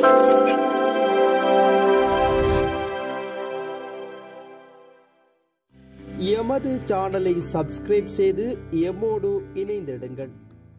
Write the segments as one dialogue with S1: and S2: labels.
S1: எமது சேனலை சப்ஸ்கிரைப் செய்து எம்மோடு இணைந்திடுங்கள்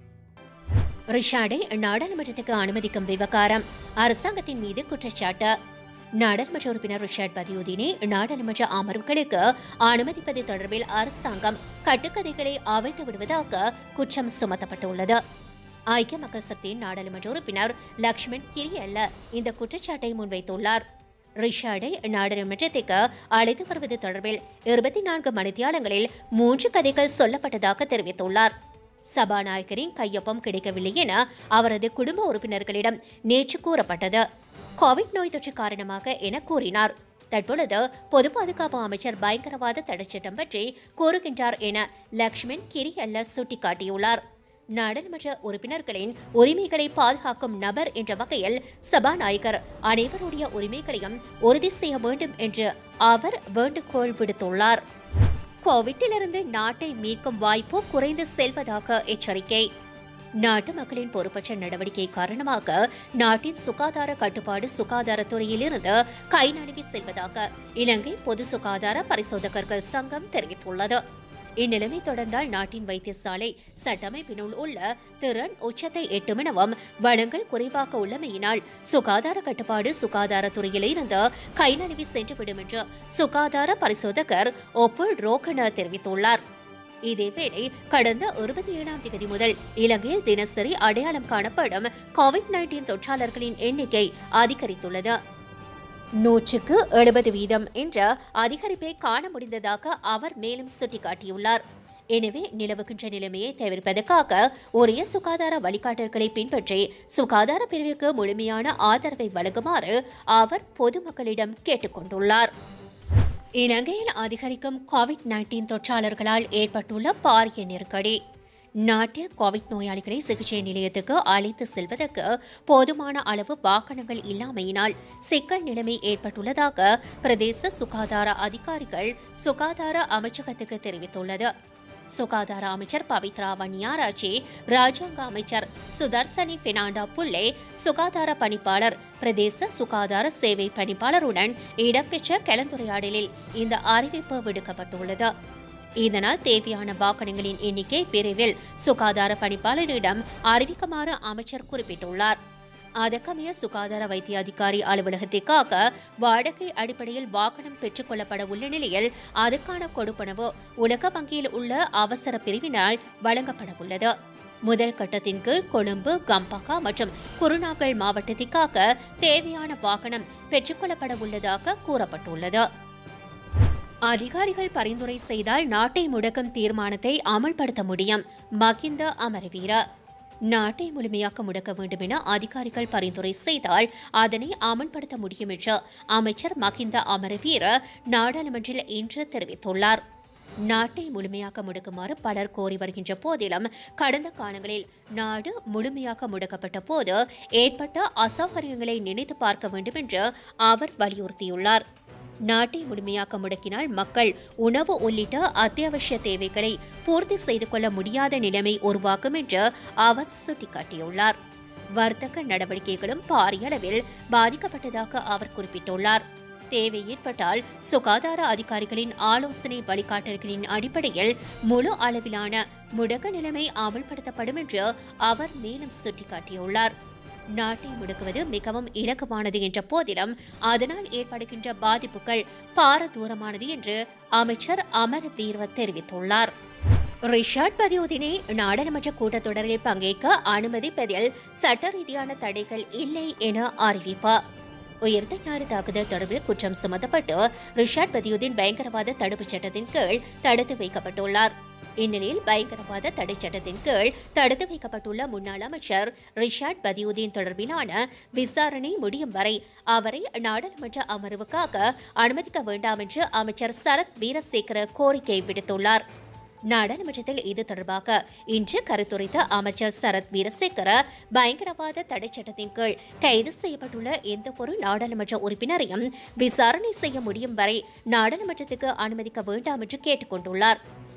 S2: ரிஷாடை நாடாளுமன்றத்துக்கு அனுமதிக்கும் விவகாரம் அரசாங்கத்தின் மீது குற்றச்சாட்டு நாடாளுமன்ற உறுப்பினர் ரிஷாட் பதியுதீனை நாடாளுமன்ற அமர்வுகளுக்கு அனுமதிப்பது தொடர்பில் அரசாங்கம் கட்டுக்கதைகளை அவிழ்த்து விடுவதாக குற்றம் சுமத்தப்பட்டுள்ளது ஐக்கிய மக்கள் சக்தியின் நாடாளுமன்ற உறுப்பினர் லக்ஷ்மண் கிரியல்ல இந்த குற்றச்சாட்டை முன்வைத்துள்ளார் ரிஷாடை நாடாளுமன்றத்திற்கு அழைத்து வருவது தொடர்பில் இருபத்தி நான்கு மணித்தியாலங்களில் மூன்று கதைகள் சொல்லப்பட்டதாக தெரிவித்துள்ளார் சபாநாயகரின் கையொப்பம் கிடைக்கவில்லை என அவரது குடும்ப உறுப்பினர்களிடம் நேற்று கூறப்பட்டது கோவிட் நோய் தொற்று காரணமாக என கூறினார் தற்பொழுது பொது பாதுகாப்பு அமைச்சர் பயங்கரவாத தடைச்சட்டம் பற்றி கூறுகின்றார் என லக்ஷ்மண் கிரியல்ல சுட்டிக்காட்டியுள்ளார் நாடாளுமன்ற உறுப்பினர்களின் உரிமைகளை பாதுகாக்கும் நபர் என்ற வகையில் சபாநாயகர் அனைவருடைய உரிமைகளையும் உறுதி செய்ய வேண்டும் என்று அவர் வேண்டுகோள் விடுத்துள்ளார் கோவிட்டிலிருந்து நாட்டை மீட்கும் வாய்ப்பு குறைந்து செல்வதாக எச்சரிக்கை நாட்டு மக்களின் பொறுப்பற்ற நடவடிக்கை காரணமாக நாட்டின் சுகாதார கட்டுப்பாடு சுகாதாரத்துறையிலிருந்து கை நழுவி செல்வதாக இலங்கை பொது சுகாதார பரிசோதகர்கள் சங்கம் தெரிவித்துள்ளது இந்நிலைமை தொடர்ந்தால் நாட்டின் வைத்தியசாலை சட்டமைப்பினுள் உள்ள திறன் உச்சத்தை எட்டும் எனவும் வளங்கள் குறைவாக உள்ளமையினால் சுகாதார கட்டுப்பாடு சுகாதாரத்துறையிலிருந்து கை நழுவி சென்றுவிடும் என்று சுகாதார பரிசோதகர் ஒப்புல் ரோகன தெரிவித்துள்ளார் இதேவேளை கடந்த இருபத்தி ஏழாம் தேதி முதல் இலங்கையில் தினசரி அடையாளம் காணப்படும் கோவிட் நைன்டீன் தொற்றாளர்களின் எண்ணிக்கை அதிகரித்துள்ளது நூற்றுக்கு எழுபது வீதம் என்ற அதிகரிப்பை காண முடிந்ததாக அவர் மேலும் சுட்டிக்காட்டியுள்ளார் எனவே நிலவுகின்ற நிலைமையை தவிர்ப்பதற்காக உரிய சுகாதார வழிகாட்டல்களை பின்பற்றி சுகாதார பிரிவுக்கு முழுமையான ஆதரவை வழங்குமாறு அவர் பொதுமக்களிடம் கேட்டுக்கொண்டுள்ளார் இலங்கையில் அதிகரிக்கும் கோவிட் நைன்டீன் தொற்றாளர்களால் ஏற்பட்டுள்ள பாரிய நெருக்கடி நாட்டில் கோவிட் நோயாளிகளை சிகிச்சை நிலையத்துக்கு அழைத்து செல்வதற்கு போதுமான அளவு வாகனங்கள் இல்லாமையினால் சிக்கல் நிலைமை ஏற்பட்டுள்ளதாக பிரதேச சுகாதார அதிகாரிகள் சுகாதார அமைச்சகத்துக்கு தெரிவித்துள்ளது சுகாதார அமைச்சர் பவித்ரா வன்னியாராச்சி ராஜாங்க அமைச்சர் சுதர்சனி பெர்னாண்டா புல்லே சுகாதார பணிப்பாளர் பிரதேச சுகாதார சேவை பணிப்பாளருடன் இடம்பெற்ற கலந்துரையாடலில் இந்த அறிவிப்பு விடுக்கப்பட்டுள்ளது இதனால் தேவையான வாகனங்களின் எண்ணிக்கை விரைவில் சுகாதார பணிப்பாளரிடம் அறிவிக்குமாறு அமைச்சர் குறிப்பிட்டுள்ளார் அதற்கமைய சுகாதார வைத்திய அதிகாரி அலுவலகத்திற்காக வாடகை அடிப்படையில் வாகனம் பெற்றுக்கொள்ளப்பட உள்ள நிலையில் அதற்கான கொடுப்பனவு உலக வங்கியில் உள்ள அவசர பிரிவினால் வழங்கப்பட உள்ளது முதல் கட்டத்தின் கீழ் கொழும்பு கம்பகா மற்றும் குருநாகல் மாவட்டத்திற்காக தேவையான வாகனம் பெற்றுக்கொள்ளப்பட உள்ளதாக கூறப்பட்டுள்ளது அதிகாரிகள் பரிந்துரை செய்தால் நாட்டை முடக்கும் தீர்மானத்தை அமல்படுத்த முடியும் மகிந்த அமரவீர நாட்டை முழுமையாக முடக்க வேண்டும் என அதிகாரிகள் பரிந்துரை செய்தால் அதனை அமல்படுத்த முடியும் என்று அமைச்சர் மகிந்த அமரவீர நாடாளுமன்றில் இன்று தெரிவித்துள்ளார் நாட்டை முழுமையாக முடக்குமாறு பலர் கோரி வருகின்ற போதிலும் கடந்த காலங்களில் நாடு முழுமையாக முடக்கப்பட்ட போது ஏற்பட்ட அசௌகரியங்களை நினைத்து பார்க்க வேண்டும் என்று அவர் வலியுறுத்தியுள்ளார் நாட்டை முழுமையாக முடக்கினால் மக்கள் உணவு உள்ளிட்ட அத்தியாவசிய தேவைகளை பூர்த்தி செய்து கொள்ள முடியாத நிலைமை உருவாக்கும் என்று அவர் சுட்டிக்காட்டியுள்ளார் வர்த்தக நடவடிக்கைகளும் பாரிய அளவில் பாதிக்கப்பட்டதாக அவர் குறிப்பிட்டுள்ளார் தேவை ஏற்பட்டால் சுகாதார அதிகாரிகளின் ஆலோசனை வழிகாட்டல்களின் அடிப்படையில் முழு அளவிலான முடக்க நிலைமை அமல்படுத்தப்படும் என்று அவர் மேலும் சுட்டிக்காட்டியுள்ளார் நாட்டை முடக்குவது மிகவும் இலகுவானது என்ற போதிலும் அதனால் ஏற்படுகின்ற பாதிப்புகள் பாரதூரமானது என்று அமைச்சர் அமர் வீர்வ தெரிவித்துள்ளார் ரிஷாட் பதியுதீனை நாடாளுமன்ற கூட்டத்தொடரில் பங்கேற்க அனுமதிப்பதில் சட்ட ரீதியான தடைகள் இல்லை என அறிவிப்பு உயர்ந்த ஞான தாக்குதல் தொடர்பில் குற்றம் சுமத்தப்பட்டு ரிஷாட் பதியுதீன் பயங்கரவாத தடுப்புச் சட்டத்தின் கீழ் தடுத்து வைக்கப்பட்டுள்ளார் இந்நிலையில் பயங்கரவாத தடை சட்டத்தின் கீழ் தடுத்து வைக்கப்பட்டுள்ள முன்னாள் அமைச்சர் ரிஷாட் பதியுதீன் தொடர்பிலான விசாரணை முடியும் வரை அவரை நாடாளுமன்ற அமர்வுக்காக அனுமதிக்க வேண்டாம் என்று அமைச்சர் சரத் வீரசேகர கோரிக்கை விடுத்துள்ளார் நாடாளுமன்றத்தில் இது தொடர்பாக இன்று கருத்துரைத்த அமைச்சர் சரத் வீரசேகர பயங்கரவாத தடை சட்டத்தின் கீழ் கைது செய்யப்பட்டுள்ள எந்த ஒரு நாடாளுமன்ற உறுப்பினரையும் விசாரணை செய்ய முடியும் வரை நாடாளுமன்றத்துக்கு அனுமதிக்க வேண்டாம் என்று கேட்டுக்கொண்டுள்ளார்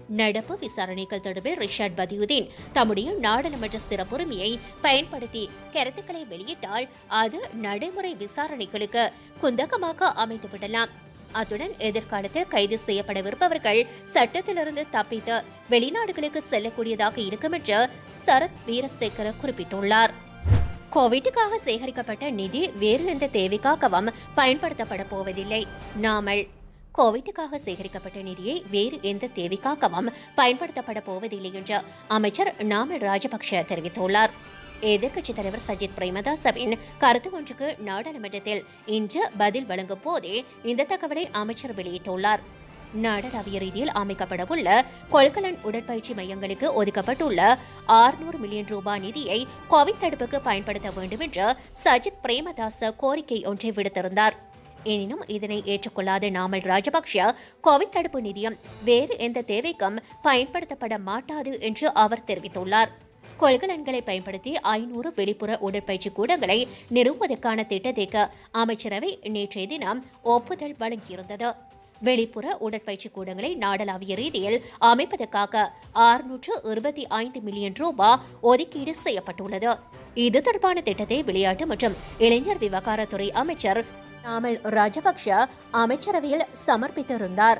S2: நடப்பு விசாரணைகள் தொடர்பில் ரிஷாட் பதியுதீன் தம்முடைய நாடாளுமன்ற சிறப்புரிமையை பயன்படுத்தி கருத்துக்களை வெளியிட்டால் அது நடைமுறை விசாரணைகளுக்கு குந்தகமாக அமைத்துவிடலாம் அத்துடன் எதிர்காலத்தில் கைது செய்யப்படவிருப்பவர்கள் சட்டத்திலிருந்து தப்பித்து வெளிநாடுகளுக்கு செல்லக்கூடியதாக இருக்கும் என்று சரத் வீரசேகர குறிப்பிட்டுள்ளார் கோவிட்டுக்காக சேகரிக்கப்பட்ட நிதி வேறு எந்த தேவைக்காகவும் பயன்படுத்தப்பட போவதில்லை நாமல் கோவிட்டுக்காக சேகரிக்கப்பட்ட நிதியை வேறு எந்த தேவைக்காகவும் பயன்படுத்தப்பட போவதில்லை என்று அமைச்சர் நாமல் ராஜபக்ஷ தெரிவித்துள்ளார் எதிர்க்கட்சித் தலைவர் சஜித் பிரேமதாசவின் கருத்து ஒன்றுக்கு நாடாளுமன்றத்தில் இன்று பதில் வழங்கும் போதே இந்த தகவலை அமைச்சர் வெளியிட்டுள்ளார் நாடளாவிய ரீதியில் அமைக்கப்படவுள்ள கொள்கலன் உடற்பயிற்சி மையங்களுக்கு ஒதுக்கப்பட்டுள்ள ஆறுநூறு மில்லியன் ரூபாய் நிதியை கோவிட் தடுப்புக்கு பயன்படுத்த வேண்டும் என்று சஜித் பிரேமதாச கோரிக்கை ஒன்றை விடுத்திருந்தார் எனினும் இதனை ஏற்றுக்கொள்ளாத நாமல் ராஜபக்ஷ கோவிட் தடுப்பு நிதியம் வேறு எந்த தேவைக்கும் பயன்படுத்தப்பட மாட்டாது என்று அவர் தெரிவித்துள்ளார் கொள்கலன்களை பயன்படுத்தி ஐநூறு வெளிப்புற உடற்பயிற்சி கூடங்களை நிறுவுவதற்கான திட்டத்திற்கு அமைச்சரவை நேற்றைய தினம் ஒப்புதல் வழங்கியிருந்தது வெளிப்புற உடற்பயிற்சி கூடங்களை நாடளாவிய ரீதியில் அமைப்பதற்காக ஆறுநூற்று இருபத்தி ஐந்து மில்லியன் ரூபாய் ஒதுக்கீடு செய்யப்பட்டுள்ளது இது தொடர்பான திட்டத்தை விளையாட்டு மற்றும் இளைஞர் விவகாரத்துறை அமைச்சர் நாமல் ராஜபக்ஷ அமைச்சரவையில் சமர்ப்பித்திருந்தார்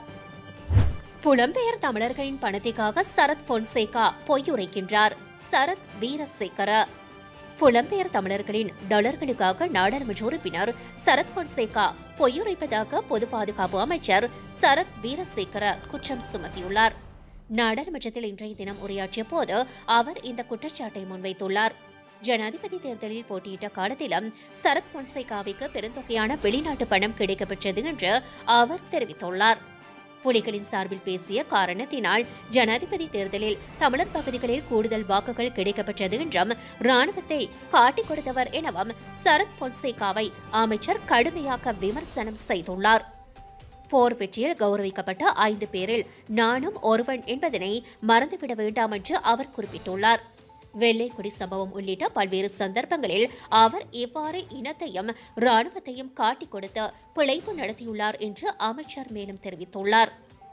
S2: புலம்பெயர் தமிழர்களின் பணத்திற்காக சரத் பொன்சேகா பொய்யுரைக்கின்றார் சரத் வீரசேகர புலம்பெயர் தமிழர்களின் டாலர்களுக்காக நாடாளுமன்ற உறுப்பினர் சரத் பொன்சேகா பொய்யுரைப்பதாக பொது பாதுகாப்பு அமைச்சர் சரத் வீரசேகர குற்றம் சுமத்தியுள்ளார் நாடாளுமன்றத்தில் இன்றைய தினம் உரையாற்றிய போது அவர் இந்த குற்றச்சாட்டை முன்வைத்துள்ளார் ஜனாதிபதி தேர்தலில் போட்டியிட்ட காலத்திலும் சரத் பொன்சேகாவிற்கு பெருந்தொகையான வெளிநாட்டு பணம் கிடைக்கப்பெற்றது என்று அவர் தெரிவித்துள்ளார் புலிகளின் சார்பில் பேசிய காரணத்தினால் ஜனாதிபதி தேர்தலில் தமிழர் பகுதிகளில் கூடுதல் வாக்குகள் கிடைக்கப்பெற்றது என்றும் ராணுவத்தை காட்டிக் கொடுத்தவர் எனவும் சரத் பொன்சேகாவை அமைச்சர் கடுமையாக விமர்சனம் செய்துள்ளார் போர் வெற்றியில் கௌரவிக்கப்பட்ட ஐந்து பேரில் நானும் ஒருவன் என்பதனை மறந்துவிட வேண்டாம் என்று அவர் குறிப்பிட்டுள்ளார் வெள்ளைக்குடி சம்பவம் உள்ளிட்ட பல்வேறு சந்தர்ப்பங்களில் அவர் இவ்வாறு இனத்தையும் ராணுவத்தையும் காட்டிக் கொடுத்து பிழைப்பு நடத்தியுள்ளார் என்று அமைச்சர் மேலும் தெரிவித்துள்ளார்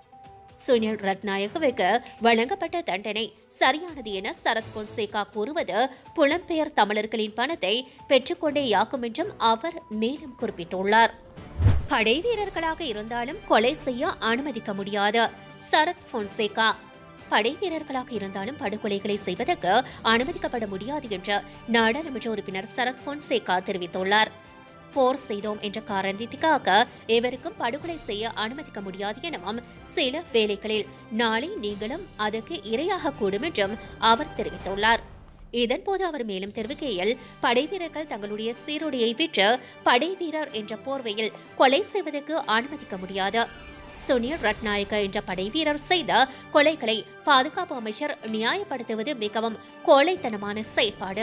S2: சுனில் ரத்நாயகவுக்கு வழங்கப்பட்ட தண்டனை சரியானது என சரத் பொன்சேகா கூறுவது புலம்பெயர் தமிழர்களின் பணத்தை பெற்றுக்கொண்டேயாகும் என்றும் அவர் மேலும் குறிப்பிட்டுள்ளார் படை வீரர்களாக இருந்தாலும் கொலை செய்ய அனுமதிக்க முடியாது சரத் பொன்சேகா படை வீரர்களாக இருந்தாலும் படுகொலைகளை செய்வதற்கு அனுமதிக்கப்பட முடியாது என்று நாடாளுமன்ற உறுப்பினர் சரத் பொன்சேகா தெரிவித்துள்ளார் போர் செய்தோம் என்ற காரணத்திற்காக எவருக்கும் படுகொலை செய்ய அனுமதிக்க முடியாது எனவும் சில வேளைகளில் நாளை நீங்களும் அதற்கு இரையாக கூடும் என்றும் அவர் தெரிவித்துள்ளார் இதன்போது அவர் மேலும் தெரிவிக்கையில் படை வீரர்கள் தங்களுடைய சீருடையை விற்று படை வீரர் என்ற போர்வையில் கொலை செய்வதற்கு அனுமதிக்க முடியாது சுனில் ரட்நாயக்க என்ற படை வீரர் செய்த கொலைகளை பாதுகாப்பு அமைச்சர் நியாயப்படுத்துவது மிகவும் கோழைத்தனமான செயற்பாடு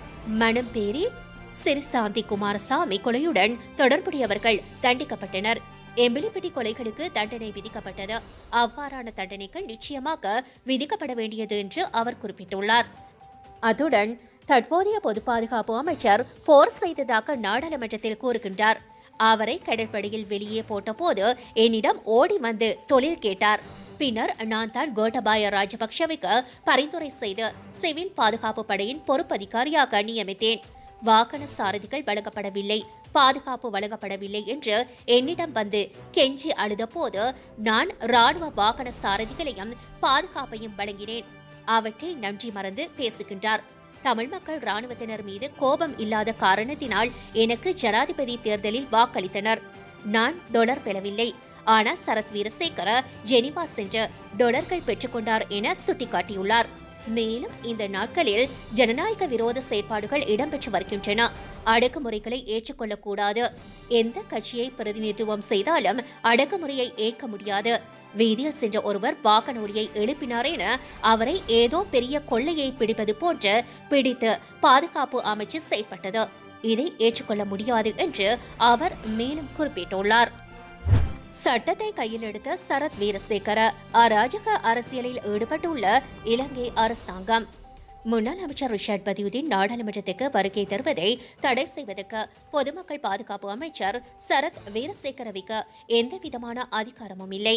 S2: மனம் பேரி சிறுசாந்தி குமாரசாமி கொலையுடன் தொடர்புடையவர்கள் தண்டிக்கப்பட்டனர் எம்பிலிப்பட்டி கொலைகளுக்கு தண்டனை விதிக்கப்பட்டது அவ்வாறான தண்டனைகள் நிச்சயமாக விதிக்கப்பட வேண்டியது என்று அவர் குறிப்பிட்டுள்ளார் அத்துடன் தற்போதைய பொது பாதுகாப்பு அமைச்சர் போர் செய்ததாக நாடாளுமன்றத்தில் கூறுகின்றார் அவரை கடற்படையில் வெளியே போட்டபோது என்னிடம் ஓடி வந்து தொழில் கேட்டார் பின்னர் நான் தான் கோட்டபாய ராஜபக்ஷவுக்கு பரிந்துரை செய்து சிவில் பாதுகாப்பு படையின் பொறுப்பதிகாரியாக நியமித்தேன் வாகன சாரதிகள் வழங்கப்படவில்லை பாதுகாப்பு வழங்கப்படவில்லை என்று என்னிடம் வந்து கெஞ்சி அழுதபோது நான் ராணுவ வாகன சாரதிகளையும் பாதுகாப்பையும் வழங்கினேன் அவற்றை நன்றி மறந்து பேசுகின்றார் தமிழ் மக்கள் ராணுவத்தினர் மீது கோபம் இல்லாத காரணத்தினால் எனக்கு ஜனாதிபதி தேர்தலில் வாக்களித்தனர் நான் டொலர் பெறவில்லை ஆனால் சரத் வீரசேகர ஜெனிவா சென்று டொலர்கள் பெற்றுக்கொண்டார் என சுட்டிக்காட்டியுள்ளார் மேலும் இந்த நாட்களில் ஜனநாயக விரோத செயற்பாடுகள் இடம்பெற்று வருகின்றன அடக்குமுறைகளை ஏற்றுக்கொள்ளக்கூடாது எந்த கட்சியை பிரதிநிதித்துவம் செய்தாலும் அடக்குமுறையை ஏற்க முடியாது வீதியில் சென்ற ஒருவர் வாகன ஒலியை எழுப்பினார் என அவரை ஏதோ பெரிய கொள்ளையை பிடிப்பது போன்று பிடித்து பாதுகாப்பு அமைச்சு செயற்பட்டது இதை ஏற்றுக்கொள்ள முடியாது என்று அவர் மேலும் குறிப்பிட்டுள்ளார் சட்டத்தை கையில் எடுத்த சரத் வீரசேகர அராஜக அரசியலில் ஈடுபட்டுள்ள இலங்கை அரசாங்கம் முன்னாள் அமைச்சர் ரிஷாட் பதியுதீன் நாடாளுமன்றத்துக்கு வருகை தருவதை தடை செய்வதற்கு பொதுமக்கள் பாதுகாப்பு அமைச்சர் சரத் வீரசேகரவிக்கு எந்தவிதமான அதிகாரமும் இல்லை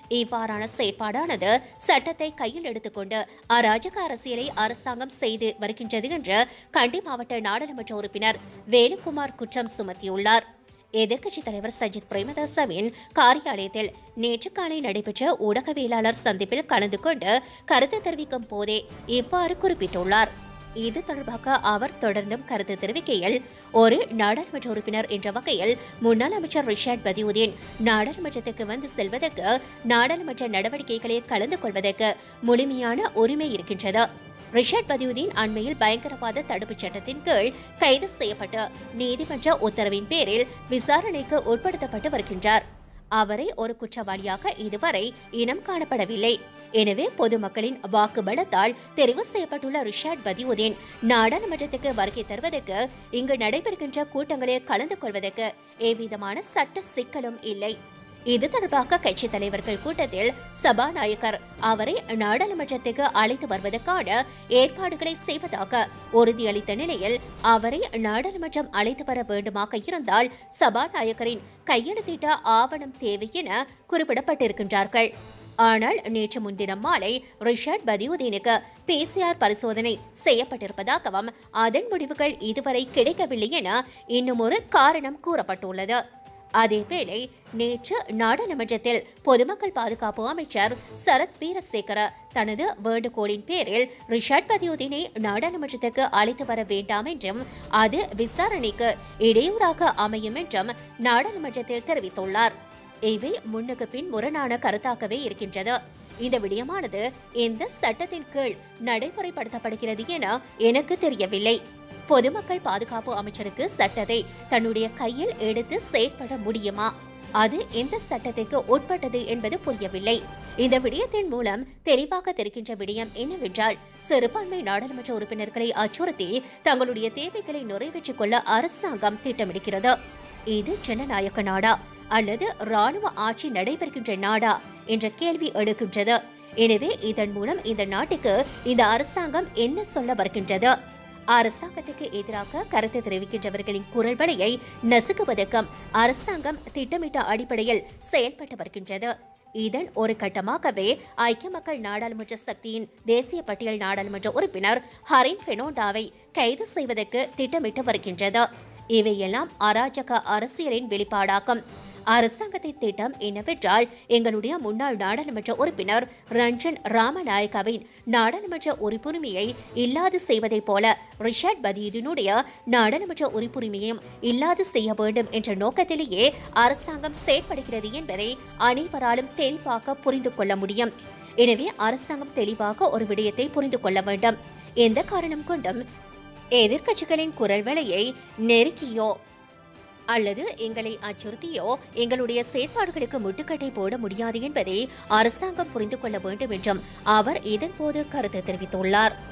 S2: இவ்வாறான செயற்பாடானது சட்டத்தை கையில் எடுத்துக்கொண்டு அராஜக அரசியலை அரசாங்கம் செய்து வருகின்றது என்று கண்டி மாவட்ட நாடாளுமன்ற உறுப்பினர் வேலுக்குமார் குற்றம் சுமத்தியுள்ளார் எதிர்க்கட்சித் தலைவர் சஜித் பிரேமதாசவின் காரியாலயத்தில் நேற்று காலை நடைபெற்ற ஊடகவியலாளர் சந்திப்பில் கலந்து கொண்டு கருத்து தெரிவிக்கும் போதே இவ்வாறு குறிப்பிட்டுள்ளார் இது தொடர்பாக அவர் தொடர்ந்தும் கருத்து தெரிவிக்கையில் ஒரு நாடாளுமன்ற உறுப்பினர் என்ற வகையில் முன்னாள் அமைச்சர் ரிஷாட் பதியுதீன் நாடாளுமன்றத்துக்கு வந்து செல்வதற்கு நாடாளுமன்ற நடவடிக்கைகளில் கலந்து கொள்வதற்கு முழுமையான உரிமை இருக்கின்றது ரிஷாட் பதியுதீன் அண்மையில் பயங்கரவாத தடுப்புச் சட்டத்தின் கீழ் கைது செய்யப்பட்டு நீதிமன்ற உத்தரவின் பேரில் விசாரணைக்கு உட்படுத்தப்பட்டு வருகின்றார் அவரை ஒரு குற்றவாளியாக இதுவரை இனம் காணப்படவில்லை எனவே பொதுமக்களின் வாக்கு பலத்தால் தெரிவு செய்யப்பட்டுள்ள ரிஷாட் பதியுதீன் நாடாளுமன்றத்துக்கு வருகை தருவதற்கு இங்கு நடைபெறுகின்ற கூட்டங்களில் கலந்து கொள்வதற்கு எவ்விதமான சட்ட சிக்கலும் இல்லை இது தொடர்பாக கட்சி தலைவர்கள் கூட்டத்தில் சபாநாயகர் அவரை நாடாளுமன்றத்துக்கு அழைத்து வருவதற்கான ஏற்பாடுகளை செய்வதாக உறுதியளித்த நிலையில் அவரை நாடாளுமன்றம் அழைத்து வர வேண்டுமாக இருந்தால் சபாநாயகரின் கையெழுத்திட்ட ஆவணம் தேவை என குறிப்பிடப்பட்டிருக்கின்றார்கள் ஆனால் நேற்று முன்தினம் மாலை ரிஷாட் பதியுதீனுக்கு பிசிஆர் பரிசோதனை செய்யப்பட்டிருப்பதாகவும் அதன் முடிவுகள் இதுவரை கிடைக்கவில்லை என இன்னும் ஒரு காரணம் கூறப்பட்டுள்ளது அதேவேளை நேற்று நாடாளுமன்றத்தில் பொதுமக்கள் பாதுகாப்பு அமைச்சர் சரத் வீரசேகர தனது வேண்டுகோளின் பேரில் ரிஷாட் பதியுதீனை நாடாளுமன்றத்துக்கு அழைத்து வர வேண்டாம் என்றும் அது விசாரணைக்கு இடையூறாக அமையும் என்றும் நாடாளுமன்றத்தில் தெரிவித்துள்ளார் இவை முன்னுக்கு பின் முரணான கருத்தாகவே இருக்கின்றது இந்த விடயமானது எந்த சட்டத்தின் கீழ் நடைமுறைப்படுத்தப்படுகிறது என எனக்கு தெரியவில்லை பொதுமக்கள் பாதுகாப்பு அமைச்சருக்கு சட்டத்தை தன்னுடைய கையில் எடுத்து செயற்பட முடியுமா அது எந்த சட்டத்திற்கு உட்பட்டது என்பது புரியவில்லை இந்த விடயத்தின் மூலம் தெளிவாக தெரிகின்ற விடயம் என்னவென்றால் சிறுபான்மை நாடாளுமன்ற உறுப்பினர்களை அச்சுறுத்தி தங்களுடைய தேவைகளை நிறைவேற்றிக் கொள்ள அரசாங்கம் திட்டமிடுகிறது இது ஜனநாயக நாடா அல்லது ராணுவ ஆட்சி நடைபெறுகின்ற நாடா என்ற கேள்வி எழுகின்றது எனவே இதன் மூலம் இந்த நாட்டுக்கு இந்த அரசாங்கம் என்ன சொல்ல வருகின்றது அரசாங்கத்துக்கு எதிராக கருத்து தெரிவிக்கின்றவர்களின் குரல் வலையை நசுக்குவதற்கும் அரசாங்கம் திட்டமிட்ட அடிப்படையில் செயல்பட்டு வருகின்றது இதன் ஒரு கட்டமாகவே ஐக்கிய மக்கள் நாடாளுமன்ற சக்தியின் தேசிய பட்டியல் நாடாளுமன்ற உறுப்பினர் ஹரின் பெனோண்டாவை கைது செய்வதற்கு திட்டமிட்டு வருகின்றது இவையெல்லாம் அராஜக அரசியலின் வெளிப்பாடாகும் அரசாங்கத்தின் திட்டம் என்னவென்றால் எங்களுடைய முன்னாள் நாடாளுமன்ற உறுப்பினர் ரஞ்சன் ராமநாயகவின் நாடாளுமன்ற உறுப்புரிமையை இல்லாது செய்வதைப் போல ரிஷாட் பதீதினுடைய நாடாளுமன்ற உறுப்புரிமையையும் இல்லாது செய்ய வேண்டும் என்ற நோக்கத்திலேயே அரசாங்கம் செயற்படுகிறது என்பதை அனைவராலும் தெளிவாக புரிந்து கொள்ள முடியும் எனவே அரசாங்கம் தெளிவாக ஒரு விடயத்தை புரிந்து கொள்ள வேண்டும் எந்த காரணம் கொண்டும் எதிர்க்கட்சிகளின் குரல் வலையை நெருக்கியோ அல்லது எங்களை அச்சுறுத்தியோ எங்களுடைய செயற்பாடுகளுக்கு முட்டுக்கட்டை போட முடியாது என்பதை அரசாங்கம் புரிந்து கொள்ள வேண்டும் என்றும் அவர் இதன்போது கருத்து தெரிவித்துள்ளார்